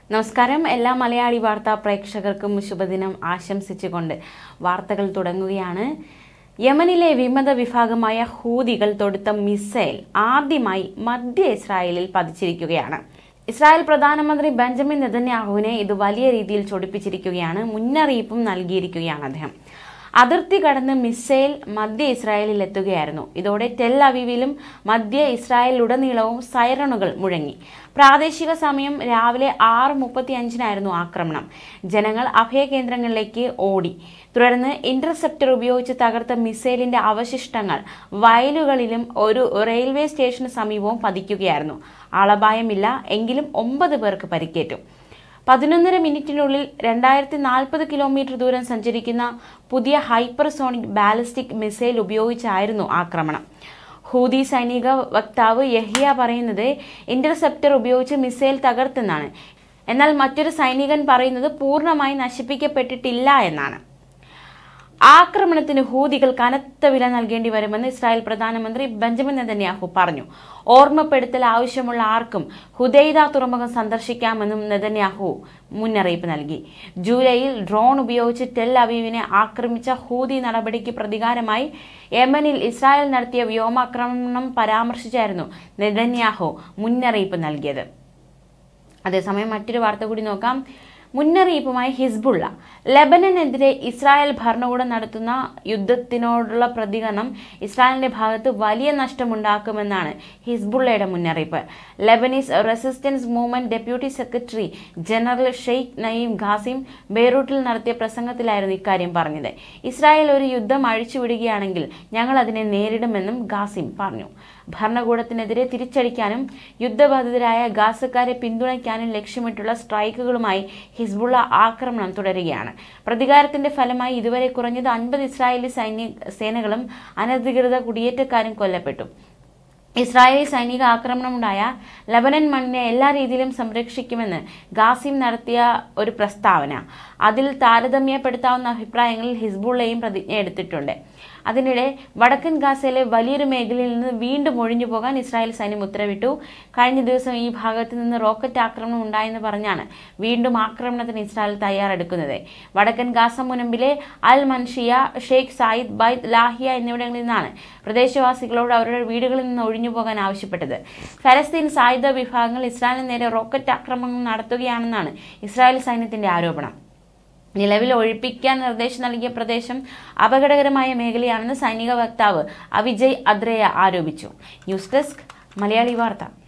നമസ്കാരം എല്ലാ മലയാളി വാർത്താ പ്രേക്ഷകർക്കും ശുഭദിനം ആശംസിച്ചുകൊണ്ട് വാർത്തകൾ തുടങ്ങുകയാണ് യമനിലെ വിമത വിഭാഗമായ ഹൂതികൾ തൊടുത്ത മിസൈൽ ആദ്യമായി മധ്യ ഇസ്രായേലിൽ പതിച്ചിരിക്കുകയാണ് ഇസ്രായേൽ പ്രധാനമന്ത്രി ബെഞ്ചമിൻ നെതന്യാഹുവിനെ ഇത് വലിയ രീതിയിൽ ചൊടിപ്പിച്ചിരിക്കുകയാണ് മുന്നറിയിപ്പും നൽകിയിരിക്കുകയാണ് അദ്ദേഹം അതിർത്തി കടന്ന് മിസൈൽ മധ്യ ഇസ്രായേലിൽ എത്തുകയായിരുന്നു ഇതോടെ ടെൽ അവീവിലും മധ്യ ഇസ്രായേലിലുടനീളവും സൈറണുകൾ മുഴങ്ങി പ്രാദേശിക സമയം രാവിലെ ആറ് മുപ്പത്തി അഞ്ചിനായിരുന്നു ആക്രമണം ജനങ്ങൾ അഭയകേന്ദ്രങ്ങളിലേക്ക് ഓടി തുടർന്ന് ഇന്റർസെപ്റ്റർ ഉപയോഗിച്ച് തകർത്ത മിസൈലിന്റെ അവശിഷ്ടങ്ങൾ വയലുകളിലും ഒരു റെയിൽവേ സ്റ്റേഷന് സമീപവും പതിക്കുകയായിരുന്നു ആളപായമില്ല എങ്കിലും ഒമ്പത് പേർക്ക് പരിക്കേറ്റു പതിനൊന്നര മിനിറ്റിനുള്ളിൽ രണ്ടായിരത്തി നാൽപ്പത് കിലോമീറ്റർ ദൂരം സഞ്ചരിക്കുന്ന പുതിയ ഹൈപ്പർസോണിക് ബാലിസ്റ്റിക് മിസൈൽ ഉപയോഗിച്ചായിരുന്നു ആക്രമണം ഹൂതി സൈനിക വക്താവ് യഹിയ പറയുന്നത് ഇന്റർസെപ്റ്റർ ഉപയോഗിച്ച് മിസൈൽ തകർത്തെന്നാണ് എന്നാൽ മറ്റൊരു സൈനികൻ പറയുന്നത് പൂർണ്ണമായി നശിപ്പിക്കപ്പെട്ടിട്ടില്ല എന്നാണ് ആക്രമണത്തിന് ഹൂതികൾ കനത്ത വില നൽകേണ്ടി വരുമെന്ന് ഇസ്രായേൽ പ്രധാനമന്ത്രി ബെഞ്ചമിൻ നെതന്യാഹു പറഞ്ഞു ഓർമ്മപ്പെടുത്തൽ ആവശ്യമുള്ള ആർക്കും ഹുദൈദ തുറമുഖം സന്ദർശിക്കാമെന്നും നെതന്യാഹു മുന്നറിയിപ്പ് നൽകി ജൂലൈയിൽ ഡ്രോൺ ഉപയോഗിച്ച് ടെൽ അവീവിനെ ആക്രമിച്ച ഹൂതി നടപടിക്ക് പ്രതികാരമായി യമനിൽ ഇസ്രായേൽ നടത്തിയ വ്യോമാക്രമണം പരാമർശിച്ചായിരുന്നു നെതന്യാഹു മുന്നറിയിപ്പ് നൽകിയത് അതേസമയം മറ്റൊരു വാർത്ത കൂടി നോക്കാം മുന്നറിയിപ്പുമായി ഹിസ്ബുള്ള ലെബനനെതിരെ ഇസ്രായേൽ ഭരണകൂടം നടത്തുന്ന യുദ്ധത്തിനോടുള്ള പ്രതികരണം ഇസ്രായേലിന്റെ ഭാഗത്ത് വലിയ നഷ്ടമുണ്ടാക്കുമെന്നാണ് ഹിസ്ബുള്ളയുടെ മുന്നറിയിപ്പ് Lebanese resistance movement deputy secretary general Sheikh Naim Qassem ബെയ്റൂട്ടിൽ നടത്തിയ പ്രസംഗത്തിലായിരുന്നു ഇക്കാര്യം പറഞ്ഞത് ഇസ്രായേൽ ഒരു യുദ്ധം അഴിച്ചുവിടുകയാണെങ്കിൽ ഞങ്ങൾ അതിനെ നേരിടുമെന്നും ഖാസിം പറഞ്ഞു ഭരണകൂടത്തിനെതിരെ തിരിച്ചടിക്കാനും യുദ്ധബാധിതരായ ഗാസക്കാരെ പിന്തുണയ്ക്കാനും ലക്ഷ്യമിട്ടുള്ള സ്ട്രൈക്കുകളുമായി ഹിസ്ബുള്ള ആക്രമണം തുടരുകയാണ് പ്രതികാരത്തിന്റെ ഫലമായി ഇതുവരെ കുറഞ്ഞത് അൻപത് ഇസ്രായേലി സൈനിക സേനകളും അനധികൃത കുടിയേറ്റക്കാരും കൊല്ലപ്പെട്ടു ഇസ്രായേലി സൈനിക ആക്രമണമുണ്ടായ ലബനൻ മണ്ണിനെ എല്ലാ രീതിയിലും സംരക്ഷിക്കുമെന്ന് ഗാസിം നടത്തിയ ഒരു പ്രസ്താവന അതിൽ താരതമ്യപ്പെടുത്താവുന്ന അഭിപ്രായങ്ങളിൽ ഹിസ്ബുള്ളയും പ്രതിജ്ഞ എടുത്തിട്ടുണ്ട് അതിനിടെ വടക്കൻ ഗാസയിലെ വലിയൊരു മേഖലയിൽ നിന്ന് വീണ്ടും ഒഴിഞ്ഞു പോകാൻ ഇസ്രായേൽ സൈന്യം ഉത്തരവിട്ടു കഴിഞ്ഞ ദിവസം ഈ ഭാഗത്ത് നിന്ന് റോക്കറ്റ് ആക്രമണം ഉണ്ടായെന്ന് പറഞ്ഞാണ് വീണ്ടും ആക്രമണത്തിന് ഇസ്രായേൽ തയ്യാറെടുക്കുന്നത് വടക്കൻ ഗാസ മുനമ്പിലെ Al Mansiya Sheikh Zayed Beit Lahia എന്നിവിടങ്ങളിൽ നിന്നാണ് പ്രദേശവാസികളോട് അവരുടെ വീടുകളിൽ നിന്ന് ഒഴിഞ്ഞു പോകാൻ ആവശ്യപ്പെട്ടത് ഫലസ്തീൻ സായുധ വിഭാഗങ്ങൾ ഇസ്രായേലിന് നേരെ റോക്കറ്റ് ആക്രമണങ്ങൾ നടത്തുകയാണെന്നാണ് ഇസ്രായേൽ സൈന്യത്തിന്റെ ആരോപണം നിലവിൽ ഒഴിപ്പിക്കാൻ നിർദ്ദേശം നൽകിയ പ്രദേശം അപകടകരമായ മേഖലയാണെന്ന് സൈനിക വക്താവ് അവിജയ് അദ്രയ ആരോപിച്ചു ന്യൂസ് ഡെസ്ക് മലയാളി വാർത്ത